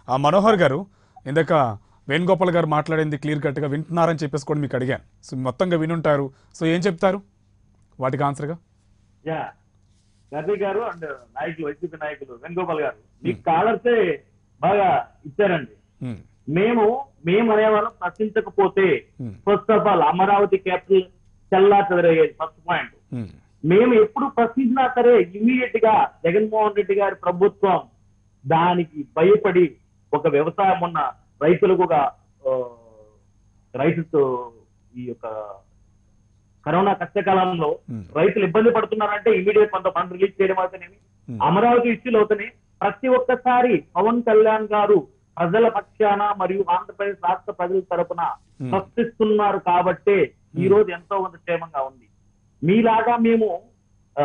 ఆ మనోహర్ గారు ఇందాక వేణుగోపాల్ గారు మాట్లాడింది క్లియర్ కట్గా వింటున్నారని చెప్పేసి కూడా మీకు అడిగాను సో మొత్తంగా వినుంటారు సో ఏం చెప్తారు వాటికి ఆన్సర్గా యా గర్వి గారు అండ్ నాయకులు వైసీపీ నాయకులు వేణుగోపాల్ గారు మీ కాలర్సే బాగా ఇచ్చారండి ఉమ్, మేము మేము అనేవాళ్ళం ప్రశ్నించకపోతే um, first of all Amaravati capital చల్లా చెదరయ్యేది ఫస్ట్ పాయింట్ ఉమ్, మేము ఎప్పుడు ప్రశ్నించినా సరే ఇమీడియట్ గా జగన్మోహన్ రెడ్డి గారి ప్రభుత్వం దానికి భయపడి ఒక వ్యవసాయం ఉన్న రైతులకు ఒక ఆ, రైతుతో ఈ యొక్క కరోనా కష్టకాలంలో ఉమ్, రైతులు ఇబ్బంది పడుతున్నారంటే ఇమీడియట్ కొంత ఫండ్ రిలీజ్ చేయడం అవుతానేమి ఉమ్, అమరావతి ఇష్యూలు అవుతున్నాయి ప్రతి ఒక్కసారి పవన్ కళ్యాణ్ గారు ప్రజల పక్షాన మరియు ఆంధ్రప్రదేశ్ రాష్ట్ర ప్రజల తరపున Hmm. స్పష్టిస్తున్నారు కాబట్టే ఈ రోజు ఎంతో కొంత క్షేమంగా ఉంది మీలాగా మేము ఆ,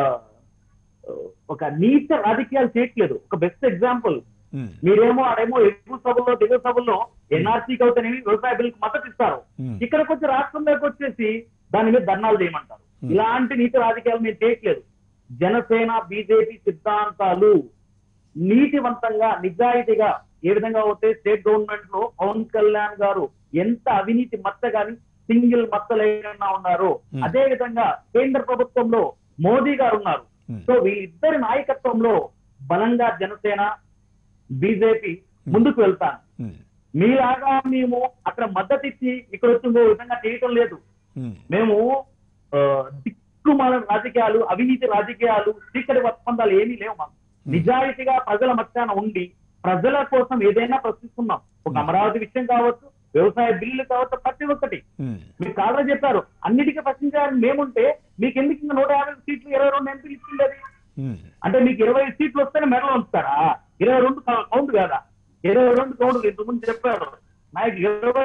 ఒక నీచ రాజకీయాలు చేయట్లేదు ఒక బెస్ట్ ఎగ్జాంపుల్ ఉమ్, మీరేమో ఆడేమో ఎగువ సభల్లో దిగువ సభల్లో ఎన్ఆర్సీకి అవుతానేమి వ్యవసాయ బిల్లుకి మద్దతు ఇస్తారు ఉమ్, ఇక్కడికి వచ్చి రాష్ట్రంలోకి వచ్చేసి దాని మీద ధర్నాలు చేయమంటారు Hmm. ఇలాంటి నీతి రాజకీయాలు మేము చేయట్లేదు జనసేన బీజేపీ సిద్ధాంతాలు నీతివంతంగా నిజాయితీగా ఏ విధంగా అవుతే స్టేట్ గవర్నమెంట్ లో పవన్ కళ్యాణ్ గారు ఎంత అవినీతి మచ్చ గాని సింగిల్ మచ్చ లేకుండా ఉన్నారు Hmm. అదే విధంగా కేంద్ర ప్రభుత్వంలో మోదీ గారు ఉన్నారు ఉమ్, సో వీళ్ళిద్దరి నాయకత్వంలో బలంగా జనసేన బీజేపీ ముందుకు వెళ్తాను ఉమ్, మీలాగా మేము అక్కడ మద్దతు ఇచ్చి ఇక్కడ వచ్చి ఇంకో విధంగా చేయటం లేదు ఉమ్, మేము ఆ, దిక్కుమాల రాజకీయాలు అవినీతి రాజకీయాలు చీకటి ఒప్పందాలు ఏమీ లేవు మాకు నిజాయితీగా ప్రజల మధ్యాన ఉండి ప్రజల కోసం ఏదైనా ప్రశ్నిస్తున్నాం ఒక అమరావతి విషయం కావచ్చు వ్యవసాయ బిల్లులు కావచ్చు ప్రతి ఒక్కటి ఉమ్, మీరు కాలర్ చెప్పారు అన్నిటికీ ప్రశ్నించాలని మేముంటే మీకు ఎందుకు ఇంకా నూట యాభై సీట్లు ఇరవై రెండు ఎంపీలు ఇచ్చింది అది ఉమ్, అంటే మీకు ఇరవై సీట్లు వస్తేనే మెడలు ఉంచుతారా ఇరవై రెండు క- కౌంట్ కాదా ఇరవై రెండు కౌంట్ ఇంతకుముందు చెప్పారు నాకు ఇరవై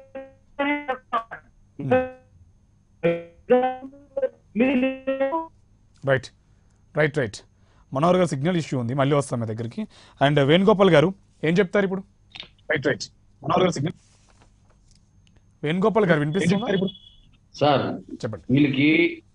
మీరు రైట్ రైట్ రైట్ మనోహర్ గారు సిగ్నల్ ఇష్యూ ఉంది మళ్ళీ వస్తాం మీ దగ్గరికి అండ్ వేణుగోపాల్ గారు ఏం చెప్తారు ఇప్పుడు రైట్ రైట్ మనోహర్ గారు సిగ్నల్ వేణుగోపాల్ గారు వినిపిస్తుందా ఇప్పుడు సార్ చెప్పండి వీళ్ళకి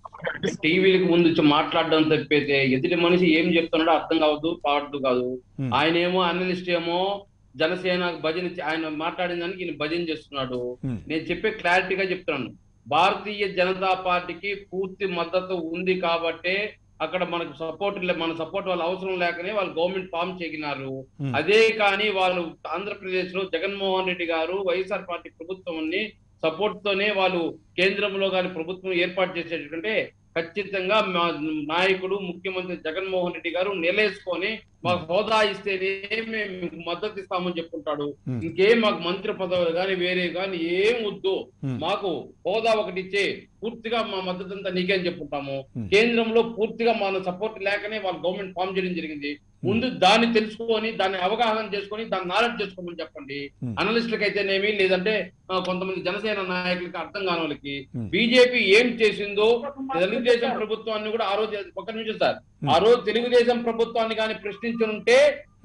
టీవీలకు ముందు వచ్చి మాట్లాడడం తప్పితే ఎదుటి మనిషి ఏం చెప్తున్నాడో అర్థం కావద్దు పాడదు కాదు Hmm. ఆయన ఏమో అనలిస్ట్ ఏమో జనసేన భజన చే- ఆయన మాట్లాడిన దానికి ఈయన భజన చేస్తున్నాడు Hmm. నేను చెప్పే క్లారిటీగా చెప్తున్నాను భారతీయ జనతా పార్టీకి పూర్తి మద్దతు ఉంది కాబట్టే అక్కడ మనకు సపోర్ట్ మన సపోర్ట్ వాళ్ళ అవసరం లేకనే వాళ్ళు గవర్నమెంట్ ఫామ్ చేయగినారు Hmm. అదే కానీ వాళ్ళు ఆంధ్రప్రదేశ్ లో జగన్మోహన్ రెడ్డి గారు వైఎస్ఆర్ పార్టీ ప్రభుత్వాన్ని సపోర్ట్ తోనే వాళ్ళు కేంద్రంలో కానీ ప్రభుత్వం ఏర్పాటు చేసేటంటే ఖచ్చితంగా మా నాయకుడు ముఖ్యమంత్రి జగన్మోహన్ రెడ్డి గారు నిలేసుకొని మాకు హోదా ఇస్తేనే మేము మీకు మద్దతు ఇస్తామని చెప్పుకుంటాడు Hmm. ఇంకేం మాకు మంత్రి పదవులు కానీ వేరే కానీ ఏం వద్దు Hmm. మాకు హోదా ఒకటి ఇచ్చే పూర్తిగా మా మద్దతు అంతా నీకే అని చెప్పుకుంటాము Hmm. కేంద్రంలో పూర్తిగా మన సపోర్ట్ లేకనే వాళ్ళ గవర్నమెంట్ ఫామ్ చేయడం జరిగింది ముందు దాన్ని తెలుసుకొని దాన్ని అవగాహన చేసుకొని దాన్ని నాలెడ్జ్ చేసుకోమని చెప్పండి Hmm. అనలిస్టులకు అయితేనేమి లేదంటే ఆ, కొంతమంది జనసేన నాయకులకి అర్థం కాని వాళ్ళకి Hmm. బీజేపీ ఏం చేసిందో తెలుగుదేశం ప్రభుత్వాన్ని కూడా ఆ రోజు ఒక నిమిషం సార్ ఆ రోజు తెలుగుదేశం ప్రభుత్వాన్ని కానీ ప్రశ్నించుంటే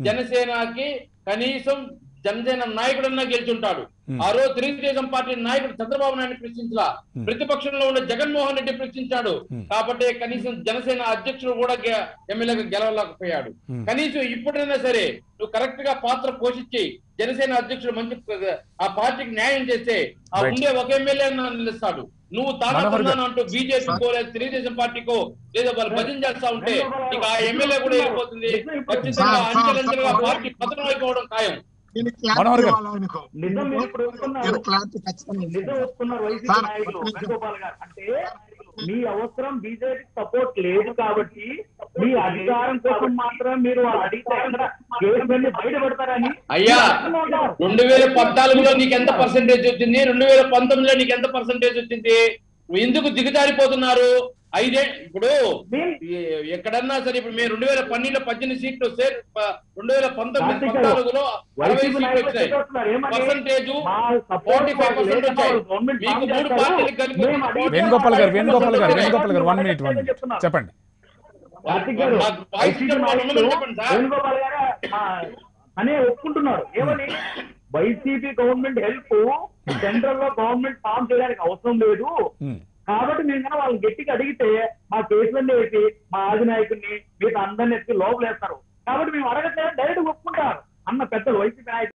జనసేనకి కనీసం జనసేన నాయకుడన్నా గెలిచుంటాడు Hmm. ఆ రోజు తెలుగుదేశం పార్టీ నాయకుడు చంద్రబాబు నాయుడు ప్రశ్నించలా Hmm. ప్రతిపక్షంలో ఉన్న జగన్మోహన్ రెడ్డి ప్రశ్నించాడు Hmm. కాబట్టి కనీసం జనసేన అధ్యక్షుడు కూడా గె- ఎమ్మెల్యేగా గెలవలేకపోయాడు Hmm. కనీసం ఇప్పుడైనా సరే నువ్వు కరెక్ట్ గా పాత్ర పోషించి జనసేన అధ్యక్షుడు మంచి ఆ పార్టీకి న్యాయం చేస్తే ఆ Right. ఉండే ఒక ఎమ్మెల్యే నిలుస్తాడు నువ్వు మనోహర్ గారు. తాగుతున్నాను అంటూ బీజేపీకో లేదా తెలుగుదేశం పార్టీకో లేదా వాళ్ళు భజన చేస్తా ఉంటే ఇక ఆ ఎమ్మెల్యే కూడా వెళ్ళిపోతుంది ఖచ్చితంగా సార్, సార్, అంచెలంచెలుగా సార్. పార్టీ పతనం అయిపోవడం ఖాయం నేను మనోహర్ క్లారిటీ గారు. ఇవ్వాలనుకో. నిజం మీరు ఇప్పుడు వస్తున్నారు. నేను క్లారిటీ ఖచ్చితంగా నిజం ఇస్తాను. వస్తున్నారు వైసీపీ సార్, నాయకులు ఒక్క నిమిషం. వేణుగోపాల్ గారు అంటే మీ అవసరం బీజేపీ సపోర్ట్ లేదు కాబట్టి మీ అధికారం కోసం మాత్రం మీరు వాళ్ళు అడిగితే ఎక్కడ కేసులన్నీ బయటపడతారని అయ్యా అంటున్నారు. రెండు వేల పద్నాలుగులో నీకు ఎంత పర్సెంటేజ్ వచ్చింది రెండు వేల పంతొమ్మిదిలో నీకు ఎంత పర్సెంటేజ్ వచ్చింది నువ్వు ఎందుకు దిగజారిపోతున్నారు ఐదే ఇప్పుడు మీ- ఏ- ఎక్కడన్నా సరే ఇప్పుడు మేము రెండు వేల పన్నెండులో పద్దెనిమిది సీట్లు వస్తే ప- రెండు వేల పంతొమ్మిది కార్తీక్ గారు, పద్నాలుగులో అరవై వైసీపీ సీట్లు నాయకులు వచ్చాయి చెప్పేస్తున్నారు. ఏమని? పర్సంటేజ్ మా support ఫార్టీ ఫైవ్ వాళ్ళు పర్సెంట్ లేకుండా వచ్చాయి వాళ్ళు government మీకు form మూడు చేస్తారు. పార్టీలు కలిపి మేము అడిగితే వేణుగోపాల్ గారు వాళ్ళు వేణుగోపాల్ గారు చెప్పండి. వేణుగోపాల్ గారు వన్ మినిట్ వన్ మినిట్ చెప్తున్నారు. చెప్పండి కార్తీక్ గారు, నాకు వాయిస్ వైసీపీ ఇచ్చిన వాళ్ళు నాయకులు చెప్పండి సార్. వేణుగోపాల్ గారు ఆ, అనే ఒప్పుకుంటున్నారు ఏమని వైసీపీ గవర్నమెంట్ హెల్ప్ సెంట్రల్ లో గవర్నమెంట్ ఫామ్ చేయడానికి అవసరం లేదు ఉమ్, కాబట్టి మేము కనుక వాళ్ళని గట్టిగా అడిగితే మా కేసులన్నీ వేసి మా ఆదినాయకుడిని మిగతా అందరిని ఎత్తి లోపలేస్తారు కాబట్టి మేము అడగట్లేదు డైరెక్ట్ ఒప్పుకుంటారు అన్న పెద్దలు వైసీపీ నాయకులు